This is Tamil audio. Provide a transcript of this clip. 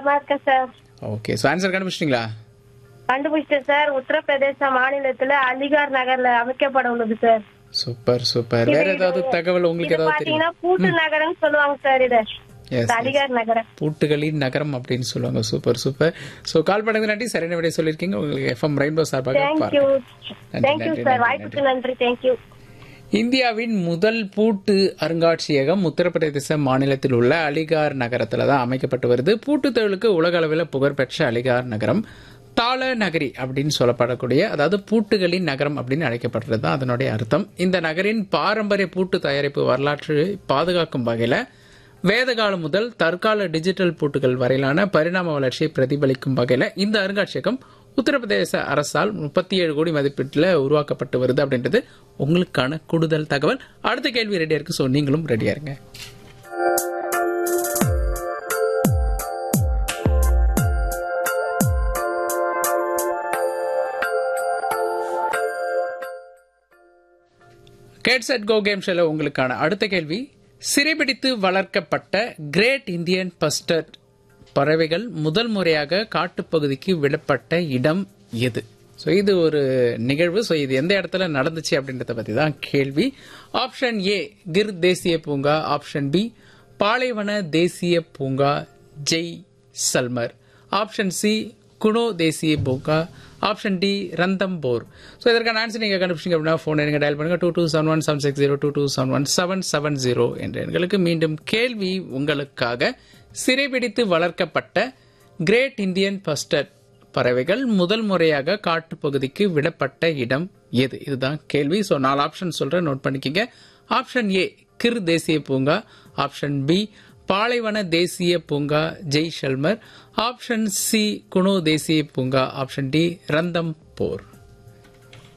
நலமா இருக்கேன் சார் ஓகே ஸோ ஆன்சர் கண்டுபிடிச்சிட்டிங்களா கண்டுபிடிச்சிட்டேன் சார் உத்தரப்பிரதேச மாநிலத்துல அலிகார் நகர்ல அமைக்கப்பட உள்ளது சார் சூப்பர் சூப்பர் வேற ஏதாவது தகவல் உங்களுக்கு இது ஏதாவது தெரியும் பாத்தீங்கன்னா பூட்டு நகரம்னு சொல்லுவாங்க சார் இத எஸ் இந்த அலிகார் நகரம் பூட்டுகளின் நகரம் அப்படின்னு சொல்லுவாங்க சூப்பர் சூப்பர் ஸோ கால் பண்ணது நன்றி சரியான விடை சொல்லியிருக்கீங்க உங்களுக்கு எஃப்எம் ரெயின்போ சார்பாக தேங்க்யூ பாருங்க. நன்றி, தேங்க்யூ நன்றி, சார் நன்றி, வாய்ப்புக்கு நன்றி தேங்க்யூ இந்தியாவின் முதல் பூட்டு அருங்காட்சியகம் உத்தரப்பிரதேச மாநிலத்தில் உள்ள அலிகார் நகரத்துல தான் அமைக்கப்பட்டு வருது பூட்டு தொழிலுக்கு உலக அளவில் புகழ்பெற்ற அலிகார் நகரம் தாள நகரி அப்படின்னு சொல்லப்படக்கூடிய அதாவது பூட்டுகளின் நகரம் அப்படின்னு அழைக்கப்படுறது தான் அதனுடைய அர்த்தம் இந்த நகரின் பாரம்பரிய பூட்டு தயாரிப்பு வரலாற்று பாதுகாக்கும் வகையில வேதகாலம் முதல் தற்கால டிஜிட்டல் பூட்டுகள் வரையிலான பரிணாம வளர்ச்சியை பிரதிபலிக்கும் வகையில இந்த அருங்காட்சியகம் உத்தரப்பிரதேச அரசால் முப்பத்தி ஏழு கோடி மதிப்பீட்டில் உருவாக்கப்பட்டு வருது அப்படின்றது உங்களுக்கான கூடுதல் தகவல் அடுத்த கேள்வி ரெடியா இருக்கு ஸோ நீங்களும் ரெடியா இருங்க கேட்ஸ் அட் கோ கேம் ஷோல உங்களுக்கான அடுத்த கேள்வி சிறைபிடித்து வளர்க்கப்பட்ட கிரேட் இந்தியன் பஸ்டர்ட் பறவைகள் முதல் முறையாக காட்டுப்பகுதிக்கு விடப்பட்ட இடம் எது ஸோ இது ஒரு நிகழ்வு ஸோ இது எந்த இடத்துல நடந்துச்சு அப்படின்றத பற்றி தான் கேள்வி ஆப்ஷன் ஏ கிர் தேசிய பூங்கா ஆப்ஷன் பி பாலைவன தேசிய பூங்கா Jaisalmer option C Kuno தேசிய பூங்கா ஆப்ஷன் டி ரந்தம்போர் ஸோ இதற்கான ஆன்சர் நீங்கள் கண்டுபிடிச்சிங்க அப்படின்னா ஃபோன் எனக்கு டயல் பண்ணுங்க two two seven one seven six zero two two seven one seven seven zero என்ற எண்களுக்கு மீண்டும் கேள்வி உங்களுக்காக சிறைபிடித்து வளர்க்கப்பட்ட கிரேட் இந்தியன் பஸ்டர் பறவைகள் முதல் முறையாக காட்டுப்பகுதிக்கு விடப்பட்ட இடம் எது இதுதான் கேள்வி ஸோ நாலு ஆப்ஷன் சொல்றேன் நோட் பண்ணிக்கங்க ஆப்ஷன் ஏ கிர் தேசிய பூங்கா ஆப்ஷன் பி பாலைவன தேசிய பூங்கா Jaisalmer option C Kuno தேசிய பூங்கா ஆப்ஷன் டி ரந்தம் போர்